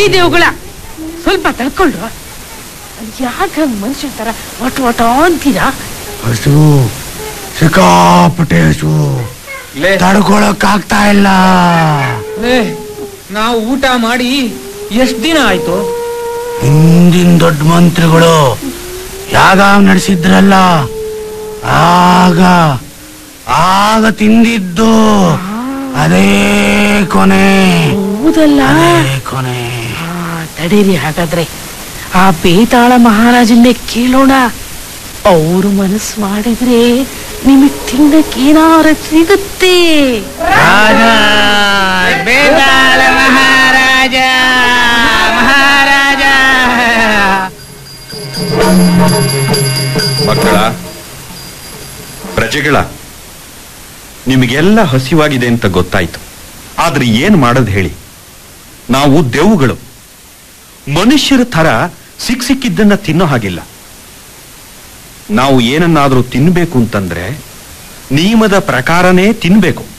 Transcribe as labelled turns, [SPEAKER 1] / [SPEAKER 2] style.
[SPEAKER 1] ರೀ ದೇವುಗಳ ಸ್ವಲ್ಪ ತಡ್ಕೊಳ್ರು ಯಾಕೆ ಹಂಗ್ ಮನುಷ್ಯ ತರ ಒಟ ಒಟ ಅಂತೀರಾ
[SPEAKER 2] ಹಸು ಸಿಕ್ಕಾಪಟ್ಟೆ ಹಸು
[SPEAKER 3] ಲೇ
[SPEAKER 2] ತಡ್ಕೊಳಕ್ ಆಗ್ತಾ ಇಲ್ಲ
[SPEAKER 3] ಲೇ ನಾವು ಊಟ ಮಾಡಿ ಎಷ್ಟ್ ದಿನ ಆಯ್ತು
[SPEAKER 2] ಹಿಂದಿನ ದೊಡ್ಡ ಮಂತ್ರಿಗಳು ಯಾಗ ನಡೆಸಿದ್ರಲ್ಲ ಆಗ ಆಗ ತಿಂದಿದ್ದು ಅದೇ ಕೊನೆ
[SPEAKER 1] ಹೌದಲ್ಲ
[SPEAKER 2] ಅದೇ ಕೊನೆ
[SPEAKER 1] ಆ, ತಡೀರಿ ಹಾಗಾದ್ರೆ ಆ ಬೇತಾಳ ಮಹಾರಾಜನ್ನೇ ಕೇಳೋಣ ಅವ್ರು ಮನಸ್ಸು ಮಾಡಿದ್ರೆ ನಿಮಗ್ ತಿನ್ನಕ್ ಏನಾರ ಸಿಗುತ್ತೆ
[SPEAKER 2] ರಾಜ ಬೇತಾಳ ಮಹಾರಾಜ ಮಹಾರಾಜ
[SPEAKER 4] ಮಕ್ಕಳ ಪ್ರಜೆಗಳ ನಿಮಗೆಲ್ಲ ಹಸಿವಾಗಿದೆ ಅಂತ ಗೊತ್ತಾಯ್ತು ಆದ್ರೆ ಏನ್ ಮಾಡೋದು ಹೇಳಿ ನಾವು ದೆವ್ವಗಳು ಮನುಷ್ಯರ ಥರ ಸಿಕ್ ಸಿಕ್ಕಿದ್ದನ್ನ ತಿನ್ನೋ ಹಾಗಿಲ್ಲ ನಾವು ಏನನ್ನಾದ್ರೂ ತಿನ್ಬೇಕು ಅಂತಂದ್ರೆ ನಿಯಮದ ಪ್ರಕಾರನೇ ತಿನ್ಬೇಕು